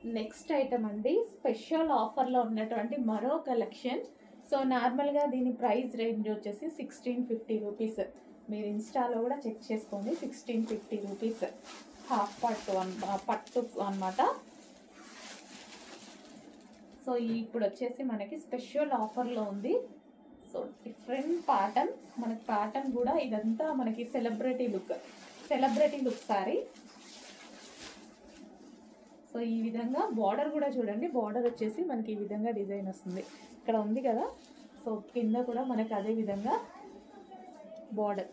next item అండి special ఆఫర్లో ఉన్నటువంటి మరో కలెక్షన్ సో నార్మల్గా దీని ప్రైస్ రేంజ్ వచ్చేసి సిక్స్టీన్ ఫిఫ్టీ రూపీస్ మీరు ఇన్స్టాలో కూడా చెక్ చేసుకోండి సిక్స్టీన్ ఫిఫ్టీ రూపీస్ హాఫ్ పట్టు అన్ పట్టు అన్నమాట సో ఇప్పుడు వచ్చేసి మనకి స్పెషల్ ఆఫర్లో ఉంది సో డిఫరెంట్ ప్యాటర్న్ మనకి ప్యాటర్న్ కూడా ఇదంతా మనకి celebrity look celebrity look sari so ఈ విధంగా బార్డర్ కూడా చూడండి బార్డర్ వచ్చేసి మనకి ఈ విధంగా డిజైన్ వస్తుంది ఇక్కడ ఉంది కదా సో కింద కూడా మనకి అదే విధంగా బార్డర్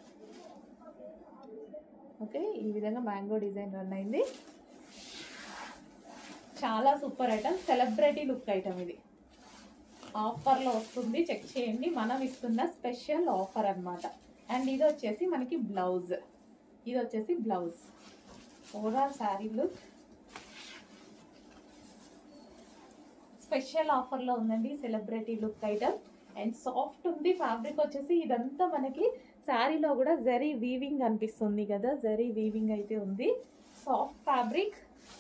ఓకే ఈ విధంగా మ్యాంగో డిజైన్ రన్ అయింది చాలా super item celebrity look item ఇది ఆఫర్లో వస్తుంది చెక్ చేయండి మనం ఇస్తున్న స్పెషల్ ఆఫర్ అన్నమాట అండ్ ఇది వచ్చేసి మనకి బ్లౌజ్ ఇది వచ్చేసి blouse overall sari look special ఆఫర్లో ఉందండి celebrity look item and soft ఉంది ఫ్యాబ్రిక్ వచ్చేసి ఇదంతా మనకి శారీలో కూడా జరీ వీవింగ్ అనిపిస్తుంది కదా జరీ వీవింగ్ అయితే ఉంది సాఫ్ట్ ఫ్యాబ్రిక్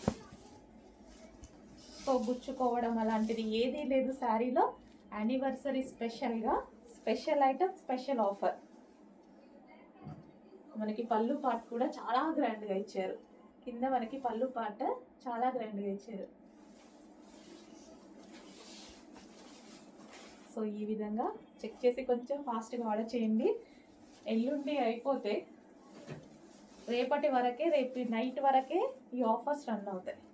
సో గుచ్చుకోవడం అలాంటిది ఏదీ లేదు శారీలో యానివర్సరీ స్పెషల్గా స్పెషల్ ఐటమ్ స్పెషల్ ఆఫర్ మనకి పళ్ళు పార్ట్ కూడా చాలా గ్రాండ్గా ఇచ్చారు కింద మనకి పళ్ళు పార్ట్ చాలా గ్రాండ్గా ఇచ్చారు సో ఈ విధంగా చెక్ చేసి కొంచెం ఫాస్ట్గా ఆర్డర్ చేయండి ఎల్లుండి అయిపోతే రేపటి వరకే రేపు నైట్ వరకే ఈ ఆఫర్స్ రన్ అవుతాయి